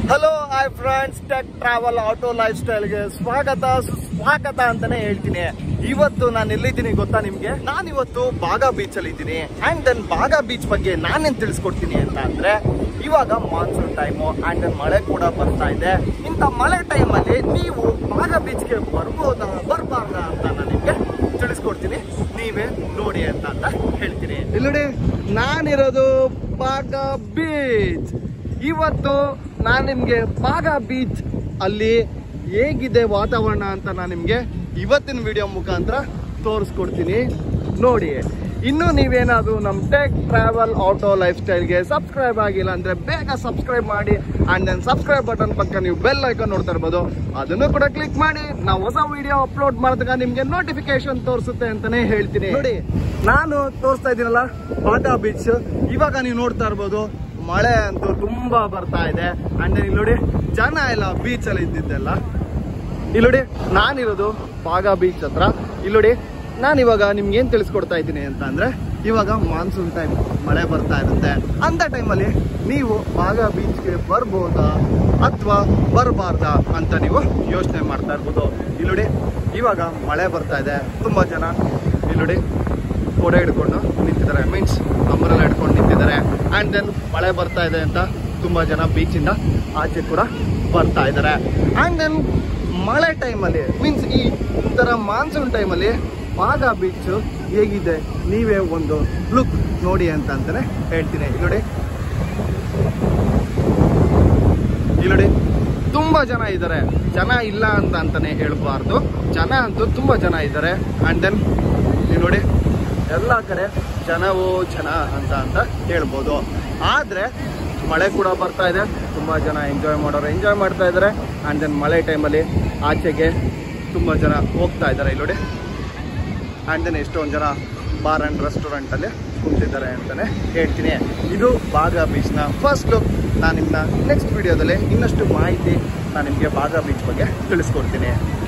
hello hi friends tech travel auto life ಸ್ಟೈಲ್ಗೆ ಸ್ವಾಗತ ಸುಸ್ವಾಗತ ಅಂತಾನೆ ಹೇಳ್ತೀನಿ ಇವತ್ತು ನಾನು ಎಲ್ಲಿದ್ದೀನಿ ಗೊತ್ತಾ ನಿಮ್ಗೆ ನಾನು ಇವತ್ತು ಬಾಗಾ ಬೀಚ್ ಅಲ್ಲಿ ಇದ್ದೀನಿ ಅಂಡ್ ದೆನ್ ಬಾಗಾ ಬೀಚ್ ಬಗ್ಗೆ ನಾನೇನ್ ತಿಳಿಸ್ಕೊಡ್ತೀನಿ ಅಂತ ಅಂದ್ರೆ ಇವಾಗ ಮಾನ್ಸೂನ್ ಟೈಮು ಅಂಡ್ ದೆನ್ ಮಳೆ ಕೂಡ ಬರ್ತಾ ಇದೆ ಇಂಥ ಮಳೆ ಟೈಮಲ್ಲಿ ನೀವು ಬಾಗಾ ಬೀಚ್ಗೆ ಬರ್ಬೋದಾ ಬರ್ಬಾರ್ದಾ ಅಂತ ನಾನು ನಿಮ್ಗೆ ತಿಳಿಸ್ಕೊಡ್ತೀನಿ ನೀವೇ ನೋಡಿ ಅಂತ ಅಂತ ಹೇಳ್ತೀನಿ ಇಲ್ಲಿ ನೋಡಿ ನಾನಿರೋದು ಬಾಗಾ ಬೀಚ್ ಇವತ್ತು ನಾನು ನಿಮಗೆ ಬಾಗಾ ಬೀಚ್ ಅಲ್ಲಿ ಹೇಗಿದೆ ವಾತಾವರಣ ಅಂತ ನಾನು ನಿಮಗೆ ಇವತ್ತಿನ ವಿಡಿಯೋ ಮುಖಾಂತರ ತೋರಿಸ್ಕೊಡ್ತೀನಿ ನೋಡಿ ಇನ್ನು ನೀವೇನಾದರೂ ನಮ್ಮ ಟೆಕ್ ಟ್ರಾವೆಲ್ ಆಟೋ ಲೈಫ್ ಸ್ಟೈಲ್ಗೆ ಸಬ್ಸ್ಕ್ರೈಬ್ ಆಗಿಲ್ಲ ಅಂದರೆ ಬೇಗ ಸಬ್ಸ್ಕ್ರೈಬ್ ಮಾಡಿ ಆ್ಯಂಡ್ ದೆನ್ ಸಬ್ಸ್ಕ್ರೈಬ್ ಬಟನ್ ಪಕ್ಕ ನೀವು ಬೆಲ್ ಐಕಾನ್ ನೋಡ್ತಾ ಇರ್ಬೋದು ಅದನ್ನು ಕೂಡ ಕ್ಲಿಕ್ ಮಾಡಿ ನಾವು ಹೊಸ ವಿಡಿಯೋ ಅಪ್ಲೋಡ್ ಮಾಡಿದಾಗ ನಿಮಗೆ ನೋಟಿಫಿಕೇಶನ್ ತೋರಿಸುತ್ತೆ ಅಂತಾನೆ ಹೇಳ್ತೀನಿ ನೋಡಿ ನಾನು ತೋರಿಸ್ತಾ ಇದ್ದೀನಲ್ಲ ಬಾಟಾ ಬೀಚ್ ಇವಾಗ ನೀವು ನೋಡ್ತಾ ಇರ್ಬೋದು ಮಳೆ ಅಂತೂ ತುಂಬಾ ಬರ್ತಾ ಇದೆ ಅಂಡ್ ಇಲ್ಲಿ ನೋಡಿ ಜನ ಎಲ್ಲ ಬೀಚ್ ಅಲ್ಲಿ ಇದ್ದಿದ್ದೆಲ್ಲ ಇಲ್ಲಿ ನೋಡಿ ನಾನಿರೋದು ಬಾಗಾ ಬೀಚ್ ಹತ್ರ ಇಲ್ಲಿ ನೋಡಿ ನಾನು ಇವಾಗ ನಿಮ್ಗೆ ಏನ್ ತಿಳಿಸ್ಕೊಡ್ತಾ ಇದ್ದೀನಿ ಅಂತ ಅಂದ್ರೆ ಇವಾಗ ಮಾನ್ಸೂನ್ ಟೈಮ್ ಮಳೆ ಬರ್ತಾ ಇರುತ್ತೆ ಅಂತ ಟೈಮಲ್ಲಿ ನೀವು ಬಾಗಾ ಬೀಚ್ಗೆ ಬರ್ಬೋದಾ ಅಥವಾ ಬರಬಾರ್ದಾ ಅಂತ ನೀವು ಯೋಚನೆ ಮಾಡ್ತಾ ಇರ್ಬೋದು ಇಲ್ಲಿ ನೋಡಿ ಇವಾಗ ಮಳೆ ಬರ್ತಾ ಇದೆ ತುಂಬಾ ಜನ ಇಲ್ಲಿ ನೋಡಿ ಕೊಡೆ ಹಿಡ್ಕೊಂಡು ನಿಂತಿದ್ದಾರೆ ಮೀನ್ಸ್ ಅಂಬ್ರೆಲ್ಲ ಹಿಡ್ಕೊಂಡು ನಿಂತಿದ್ದಾರೆ ಆ್ಯಂಡ್ ದೆನ್ ಮಳೆ ಬರ್ತಾ ಇದೆ ಅಂತ ತುಂಬ ಜನ ಬೀಚಿಂದ ಆಚೆ ಕೂಡ ಬರ್ತಾ ಇದ್ದಾರೆ ಆ್ಯಂಡ್ ದೆನ್ ಮಳೆ ಟೈಮಲ್ಲಿ ಮೀನ್ಸ್ ಈ ಥರ ಮಾನ್ಸೂನ್ ಟೈಮಲ್ಲಿ ಬಾಗಾ ಬೀಚ್ ಹೇಗಿದೆ ನೀವೇ ಒಂದು ಲುಕ್ ನೋಡಿ ಅಂತ ಅಂತಾನೆ ಹೇಳ್ತೀನಿ ಇಲ್ಲಿ ನೋಡಿ ಇಲ್ಲಿ ನೋಡಿ ತುಂಬ ಜನ ಇದ್ದಾರೆ ಜನ ಇಲ್ಲ ಅಂತ ಅಂತಾನೆ ಹೇಳ್ಬಾರ್ದು ಜನ ಅಂತೂ ತುಂಬ ಜನ ಇದ್ದಾರೆ ಆ್ಯಂಡ್ ದೆನ್ ಇಲ್ಲಿ ನೋಡಿ ಎಲ್ಲ ಕಡೆ ಜನವೋ ಜನ ಅಂತ ಅಂತ ಹೇಳ್ಬೋದು ಆದರೆ ಮಳೆ ಕೂಡ ಬರ್ತಾ ಇದೆ ತುಂಬ ಜನ ಎಂಜಾಯ್ ಮಾಡೋರು ಎಂಜಾಯ್ ಮಾಡ್ತಾ ಇದ್ದಾರೆ ಆ್ಯಂಡ್ ದೆನ್ ಮಳೆ ಟೈಮಲ್ಲಿ ಆಚೆಗೆ ತುಂಬ ಜನ ಹೋಗ್ತಾ ಇದ್ದಾರೆ ಇಲ್ಲಿ ನೋಡಿ ಆ್ಯಂಡ್ ದೆನ್ ಎಷ್ಟೊಂದು ಜನ ಬಾರ್ ಆ್ಯಂಡ್ ರೆಸ್ಟೋರೆಂಟಲ್ಲಿ ಕುಂತಿದ್ದಾರೆ ಅಂತಲೇ ಹೇಳ್ತೀನಿ ಇದು ಬಾಗಾ ಬೀಚ್ನ ಫಸ್ಟ್ ಲುಕ್ ನಾನು ನಿಮ್ಮನ್ನ ನೆಕ್ಸ್ಟ್ ವಿಡಿಯೋದಲ್ಲಿ ಇನ್ನಷ್ಟು ಮಾಹಿತಿ ನಾನು ನಿಮಗೆ ಬಾಗಾ ಬೀಚ್ ಬಗ್ಗೆ ತಿಳಿಸ್ಕೊಡ್ತೀನಿ